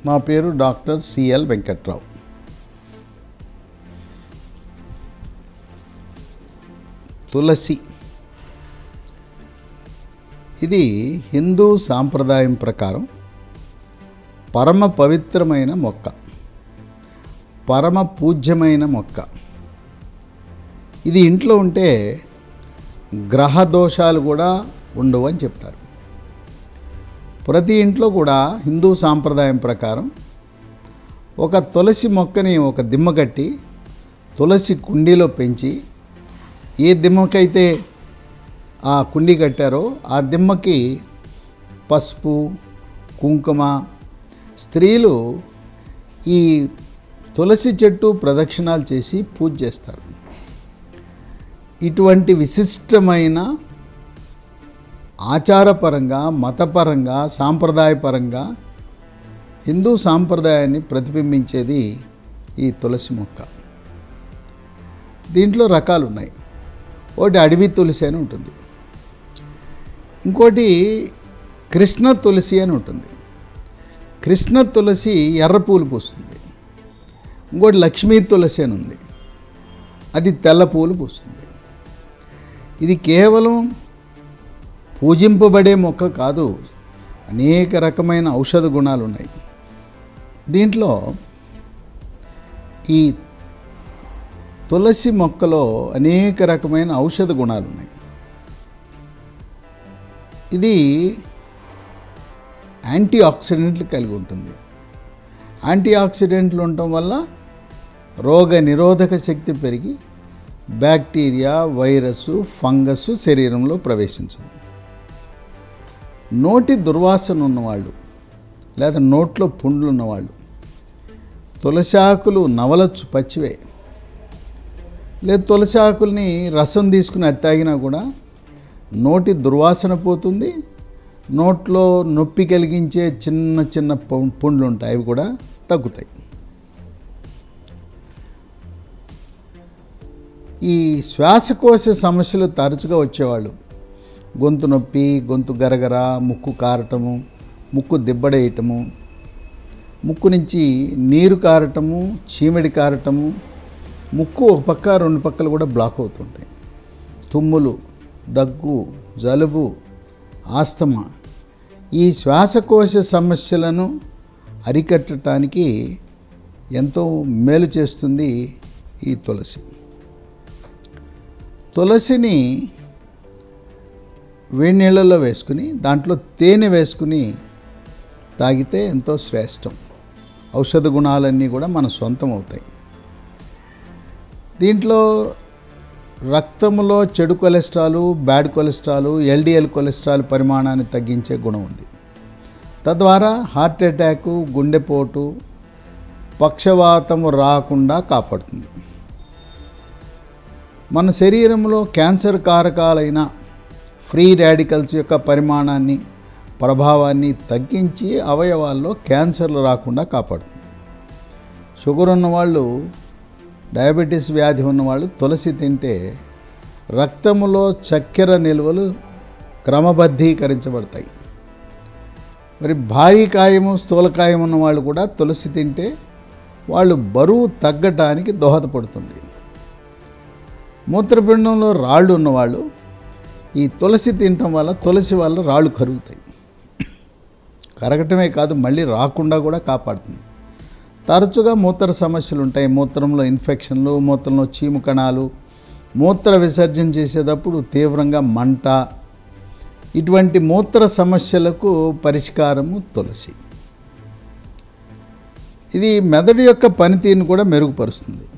మా పేరు doctor CL Venkatrao తులసి ఇది హిందూ సాంప్రదాయం ప్రకారం పరమ పవిత్రమైన మొక్క పరమ పూజ్యమైన మొక్క ఇది ఇంట్లో ఉంటే గ్రహ దోషాలు కూడా ఉండవు అని చెప్తారు ప్రతి ఇంట్లో కూడా హిందూ సాంప్రదాయం ప్రకారం ఒక తులసి మొక్కని ఒక దిమ్మ కట్టి తులసి కుండీలో పెంచి ఏ దిమ్మకైతే ఆ కుండీ కట్టారో ఆ దిమ్మకి పసుపు కుంకుమ స్త్రీలు ఈ తులసి చెట్టు ప్రదక్షిణాలు చేసి పూజ చేస్తారు ఇటువంటి విశిష్టమైన ఆచారపరంగా మతపరంగా సాంప్రదాయపరంగా హిందూ సాంప్రదాయాన్ని ప్రతిబింబించేది ఈ తులసి మొక్క దీంట్లో రకాలు ఉన్నాయి ఒకటి అడవి తులసి అని ఉంటుంది ఇంకోటి కృష్ణ తులసి అని ఉంటుంది కృష్ణ తులసి ఎర్ర పూలు పూస్తుంది ఇంకోటి లక్ష్మీ తులసి అని ఉంది అది తెల్ల పూలు పూస్తుంది ఇది కేవలం పూజింపబడే మొక్క కాదు అనేక రకమైన ఔషధ గుణాలు ఉన్నాయి దీంట్లో ఈ తులసి మొక్కలో అనేక రకమైన ఔషధ గుణాలు ఉన్నాయి ఇది యాంటీ ఆక్సిడెంట్లు కలిగి ఉంటుంది యాంటీ ఆక్సిడెంట్లు ఉండటం వల్ల రోగ నిరోధక శక్తి పెరిగి బ్యాక్టీరియా వైరస్ ఫంగస్ శరీరంలో ప్రవేశించదు నోటి దుర్వాసన ఉన్నవాళ్ళు లేదా నోట్లో పుండ్లు ఉన్నవాళ్ళు తులసి ఆకులు నవలచ్చు పచ్చివే లేదు తులసి ఆకుల్ని రసం తీసుకుని అది తాగినా కూడా నోటి దుర్వాసన పోతుంది నోట్లో నొప్పి కలిగించే చిన్న చిన్న పు- పుండ్లు ఉంటాయి అవి కూడా తగ్గుతాయి ఈ శ్వాసకోశ సమస్యలు తరచుగా వచ్చేవాళ్ళు గొంతు నొప్పి గొంతు గరగర ముక్కు కారటము ముక్కు దిబ్బడేయటము ముక్కు నుంచి నీరు కారటము చీమిడి కారటము ముక్కు ఒక పక్క రెండు పక్కలు కూడా బ్లాక్ అవుతుంటాయి తుమ్ములు దగ్గు జలుబు ఆస్తమా ఈ శ్వాసకోశ సమస్యలను అరికట్టడానికి ఎంతో మేలు చేస్తుంది ఈ తులసి తులసిని వేడి నీళ్ళల్లో వేసుకుని దాంట్లో తేనె వేసుకుని తాగితే ఎంతో శ్రేష్టం ఔషధ గుణాలన్నీ కూడా మన సొంతం అవుతాయి దీంట్లో రక్తంలో చెడు cholesterol bad cholesterol LDL cholesterol పరిమాణాన్ని తగ్గించే గుణం ఉంది తద్వారా హార్ట్ అటాక్ గుండెపోటు పక్షవాతము రాకుండా కాపాడుతుంది మన శరీరంలో క్యాన్సర్ కారకాలైన ఫ్రీ రాడికల్స్ యొక్క పరిమాణాన్ని ప్రభావాన్ని తగ్గించి అవయవాల్లో క్యాన్సర్లు రాకుండా కాపాడుతుంది షుగర్ ఉన్నవాళ్ళు డయాబెటీస్ వ్యాధి ఉన్నవాళ్ళు తులసి తింటే రక్తంలో చక్కెర నిల్వలు క్రమబద్ధీకరించబడతాయి మరి భారీ కాయము స్థూలకాయం ఉన్నవాళ్ళు కూడా తులసి తింటే వాళ్ళు బరువు తగ్గటానికి దోహదపడుతుంది మూత్రపిండంలో రాళ్ళు ఉన్నవాళ్ళు ఈ తులసి తినటం వల్ల తులసి వల్ల రాళ్ళు కరుగుతాయి కరగటమే కాదు మళ్ళీ రాకుండా కూడా కాపాడుతుంది తరచుగా మూత్ర సమస్యలు ఉంటాయి మూత్రంలో ఇన్ఫెక్షన్లు మూత్రంలో చీము కణాలు మూత్ర విసర్జన చేసేటప్పుడు తీవ్రంగా మంట ఇటువంటి మూత్ర సమస్యలకు పరిష్కారము తులసి ఇది మెదడు యొక్క పనితీరును కూడా మెరుగుపరుస్తుంది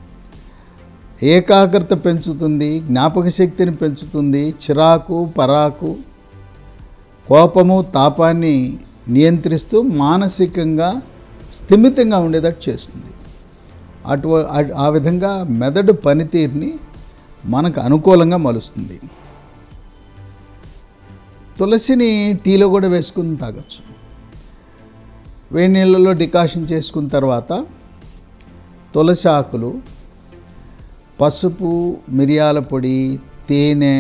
ఏకాగ్రత పెంచుతుంది జ్ఞాపక శక్తిని పెంచుతుంది చిరాకు పరాకు కోపము తాపాన్ని నియంత్రిస్తూ మానసికంగా స్థిమితంగా ఉండేటట్టు చేస్తుంది అటు ఆ- ఆ విధంగా మెదడు పనితీరుని మనకు అనుకూలంగా మలుస్తుంది తులసిని టీలో కూడా వేసుకుని తాగొచ్చు వేడి నీళ్ళలో డికాషన్ చేసుకున్న తర్వాత తులసి ఆకులు పసుపు మిరియాల పొడి తేనె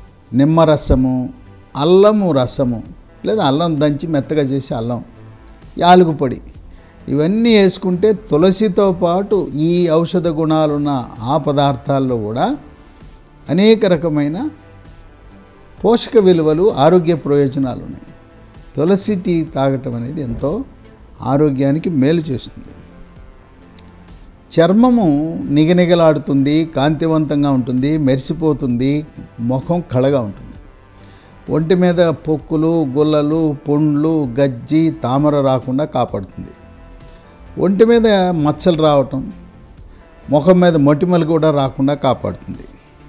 నిమ్మరసము అల్లము రసము లేదా అల్లం దంచి మెత్తగా చేసి అల్లం యాలుగు పొడి ఇవన్నీ వేసుకుంటే తులసితో పాటు ఈ ఔషధ గుణాలున్న ఆ పదార్థాల్లో కూడా అనేక రకమైన పోషక విలువలు ఆరోగ్య ప్రయోజనాలు ఉన్నాయి తులసి టీ తాగటం అనేది ఎంతో ఆరోగ్యానికి మేలు చేస్తుంది చర్మము నిగనిగలాడుతుంది కాంతివంతంగా ఉంటుంది మెరిసిపోతుంది ముఖం కళగా ఉంటుంది ఒంటి మీద పొక్కులు గుల్లలు పుండ్లు గజ్జి తామర రాకుండా కాపాడుతుంది ఒంటి మీద మచ్చలు రావటం ముఖం మీద మొటిమలు కూడా రాకుండా కాపాడుతుంది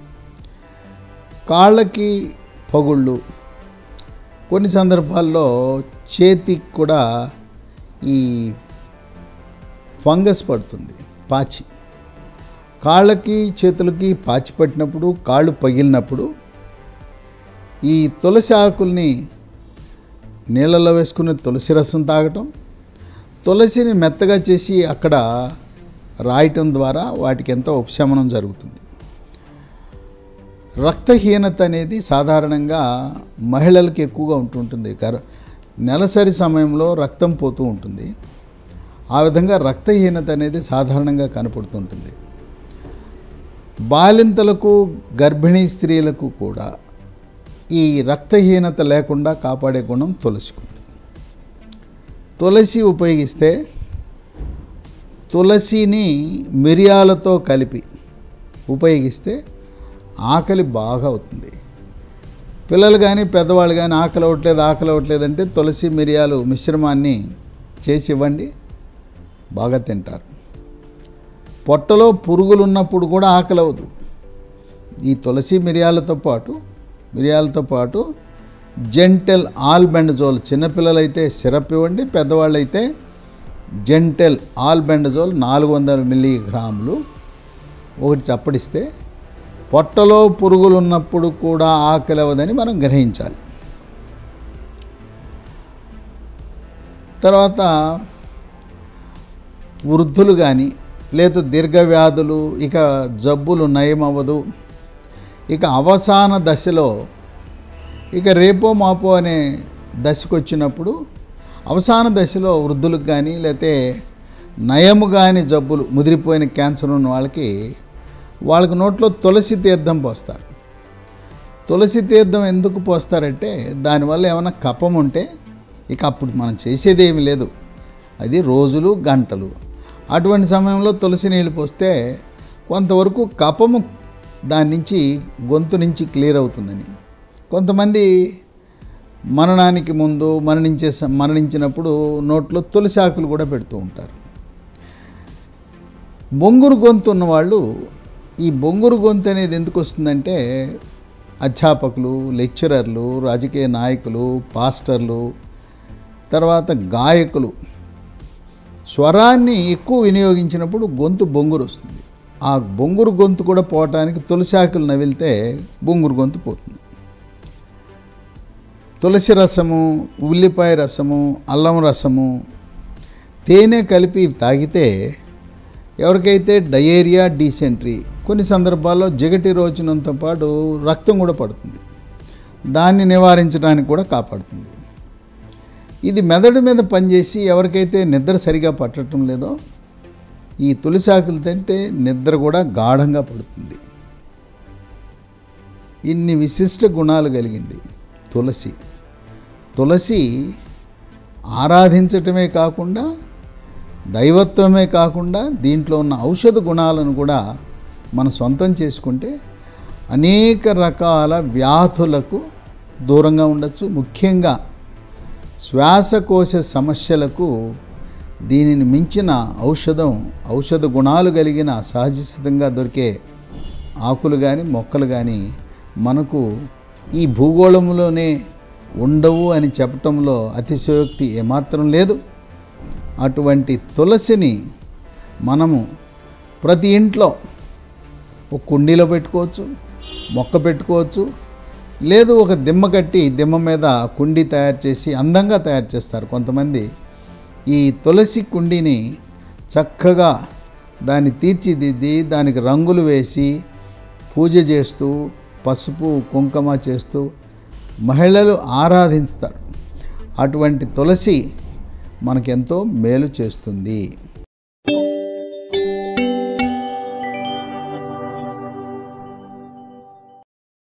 కాళ్ళకి పగుళ్ళు కొన్ని సందర్భాల్లో చేతికి కూడా ఈ ఫంగస్ పడుతుంది పాచి కాళ్ళకి చేతులకి పాచి పట్టినప్పుడు కాళ్ళు పగిలినప్పుడు ఈ తులసి ఆకుల్ని నీళ్ళలో వేసుకుని తులసి రసం తాగటం తులసిని మెత్తగా చేసి అక్కడ రాయటం ద్వారా వాటికి ఎంతో ఉపశమనం జరుగుతుంది రక్తహీనత అనేది సాధారణంగా మహిళలకు ఎక్కువగా ఉంటుంటుంది గర్ నెలసరి సమయంలో రక్తం పోతూ ఉంటుంది ఆ విధంగా రక్తహీనత అనేది సాధారణంగా కనపడుతుంటుంది బాలింతలకు గర్భిణీ స్త్రీలకు కూడా ఈ రక్తహీనత లేకుండా కాపాడే గుణం తులసికుంది తులసి ఉపయోగిస్తే తులసిని మిరియాలతో కలిపి ఉపయోగిస్తే ఆకలి బాగా అవుతుంది పిల్లలు కానీ పెద్దవాళ్ళు కానీ ఆకలి అవ్వట్లేదు ఆకలి అవ్వట్లేదు అంటే తులసి మిరియాలు మిశ్రమాన్ని చేసి ఇవ్వండి బాగా తింటారు పొట్టలో పురుగులు ఉన్నప్పుడు కూడా ఆకలి అవ్వదు ఈ తులసి మిరియాలతో పాటు మిరియాలతో పాటు జెంటెల్ ఆల్బెండజోల్ చిన్నపిల్లలైతే సిరప్ ఇవ్వండి పెద్దవాళ్ళైతే జెంటెల్ ఆల్బెండజోల్ నాలుగు వందల మిల్లీగ్రాములు ఒకటి చప్పడిస్తే పొట్టలో పురుగులు ఉన్నప్పుడు కూడా ఆకలి అవ్వదని మనం గ్రహించాలి తర్వాత వృద్ధులు కానీ లేదా దీర్ఘవ్యాధులు ఇక జబ్బులు నయమవ్వదు ఇక అవసాన దశలో ఇక రేపో మాపో అనే దశకు వచ్చినప్పుడు అవసాన దశలో వృద్ధులకు కానీ లేతే నయము కాని జబ్బులు ముదిరిపోయిన క్యాన్సర్ ఉన్న వాళ్ళకి వాళ్ళకి నోట్లో తులసి తీర్థం పోస్తారు తులసి తీర్థం ఎందుకు పోస్తారంటే దానివల్ల ఏమైనా కపం ఉంటే ఇక అప్పుడు మనం చేసేది ఏమి లేదు అది రోజులు గంటలు అటువంటి సమయంలో తులసి నీళ్ళు పోస్తే కొంతవరకు కపము దాని నుంచి గొంతు నుంచి క్లియర్ అవుతుందని కొంతమంది మరణానికి ముందు మరణించే స- మరణించినప్పుడు నోట్లో తులసి ఆకులు కూడా పెడుతూ ఉంటారు బొంగురు గొంతు ఉన్నవాళ్ళు ఈ బొంగురు గొంతు అనేది ఎందుకు వస్తుందంటే అధ్యాపకులు లెక్చరర్లు రాజకీయ నాయకులు పాస్టర్లు తర్వాత గాయకులు స్వరాన్ని ఎక్కువ వినియోగించినప్పుడు గొంతు బొంగురు వస్తుంది ఆ బొంగురు గొంతు కూడా పోవటానికి తులసి ఆకులు నవిలితే బొంగురు గొంతు పోతుంది తులసి రసము ఉల్లిపాయ రసము అల్లం రసము తేనె కలిపి తాగితే ఎవరికైతే డయేరియా డీసెంట్రీ కొన్ని సందర్భాల్లో జిగటి రోజునంతో పాటు రక్తం కూడా పడుతుంది దాన్ని నివారించడానికి కూడా కాపాడుతుంది ఇది మెదడు మీద పనిచేసి ఎవరికైతే నిద్ర సరిగా పట్టడం లేదో ఈ తులసి ఆకులు తింటే నిద్ర కూడా గాఢంగా పడుతుంది ఇన్ని విశిష్ట గుణాలు కలిగింది తులసి తులసి ఆరాధించటమే కాకుండా దైవత్వమే కాకుండా దీంట్లో ఉన్న ఔషధ గుణాలను కూడా మనం సొంతం చేసుకుంటే అనేక రకాల వ్యాధులకు దూరంగా ఉండొచ్చు ముఖ్యంగా శ్వాసకోశ సమస్యలకు దీనిని మించిన ఔషధం ఔషధ గుణాలు కలిగిన సహజసిద్ధంగా దొరికే ఆకులు కానీ మొక్కలు కానీ మనకు ఈ భూగోళంలోనే ఉండవు అని చెప్పటంలో అతిశయోక్తి ఏమాత్రం లేదు అటువంటి తులసిని మనము ప్రతి ఇంట్లో ఒక కుండీలో పెట్టుకోవచ్చు మొక్క పెట్టుకోవచ్చు లేదు ఒక దిమ్మ కట్టి దిమ్మ మీద కుండీ తయారు చేసి అందంగా తయారు చేస్తారు కొంతమంది ఈ తులసి కుండీని చక్కగా దాన్ని తీర్చిదిద్ది దానికి రంగులు వేసి పూజ చేస్తూ పసుపు కుంకుమ చేస్తూ మహిళలు ఆరాధిస్తారు అటువంటి తులసి మనకెంతో మేలు చేస్తుంది